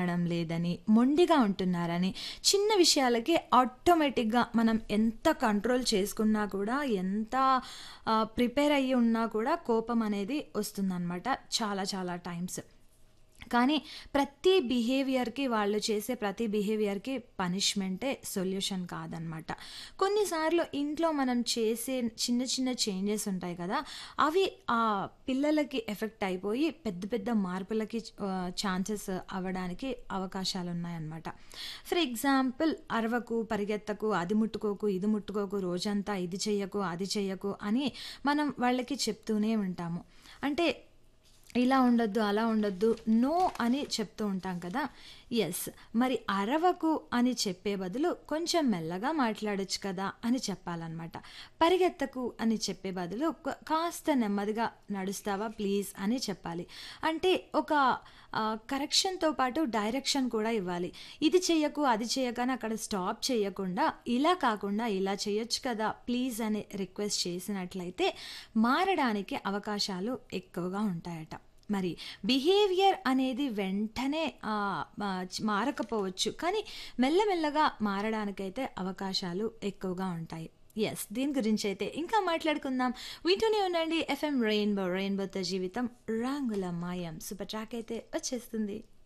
వినడం లేదని మొండిగా ఉంటున్నారని చిన్న విషయాలకి ఆటోమేటిక్గా మనం ఎంత కంట్రోల్ చేసుకున్నా కూడా ఎంత ప్రిపేర్ అయ్యి ఉన్నా కూడా కోపం అనేది వస్తుందన్నమాట చాలా చాలా టైమ్స్ కానీ ప్రతి బిహేవియర్కి వాళ్ళు చేసే ప్రతి బిహేవియర్కి పనిష్మెంటే సొల్యూషన్ కాదనమాట కొన్నిసార్లు ఇంట్లో మనం చేసే చిన్న చిన్న చేంజెస్ ఉంటాయి కదా అవి ఆ పిల్లలకి ఎఫెక్ట్ అయిపోయి పెద్ద పెద్ద మార్పులకి ఛాన్సెస్ అవ్వడానికి అవకాశాలు ఉన్నాయన్నమాట ఫర్ ఎగ్జాంపుల్ అరవకు పరిగెత్తకు అది ముట్టుకోకు ఇది ముట్టుకోకు రోజంతా ఇది చెయ్యకు అది చెయ్యకు అని మనం వాళ్ళకి చెప్తూనే ఉంటాము అంటే ఇలా ఉండొద్దు అలా ఉండొద్దు నో అని చెప్తూ ఉంటాం కదా ఎస్ మరి అరవకు అని చెప్పే బదులు కొంచెం మెల్లగా మాట్లాడొచ్చు కదా అని చెప్పాలన్నమాట పరిగెత్తకు అని చెప్పే బదులు క- కాస్త నెమ్మదిగా నడుస్తావా ప్లీజ్ అని చెప్పాలి అంటే ఒక కరెక్షన్తో పాటు డైరెక్షన్ కూడా ఇవ్వాలి ఇది చెయ్యకు అది చేయకని అక్కడ స్టాప్ చేయకుండా ఇలా కాకుండా ఇలా చేయొచ్చు కదా ప్లీజ్ అని రిక్వెస్ట్ చేసినట్లయితే మారడానికి అవకాశాలు ఎక్కువగా ఉంటాయట మరి బిహేవియర్ అనేది వెంటనే ఆ, ఆ, చ- మారకపోవచ్చు కానీ మెల్లమెల్లగా మారడానికైతే అవకాశాలు ఎక్కువగా ఉంటాయి ఎస్ దీని గురించి అయితే ఇంకా మాట్లాడుకుందాం వింటూనే ఉండండి ఎఫ్ఎం రెయిన్బో రెయిన్బోతో జీవితం రంగుల మాయం సూపర్ ట్రాక్ అయితే వచ్చేస్తుంది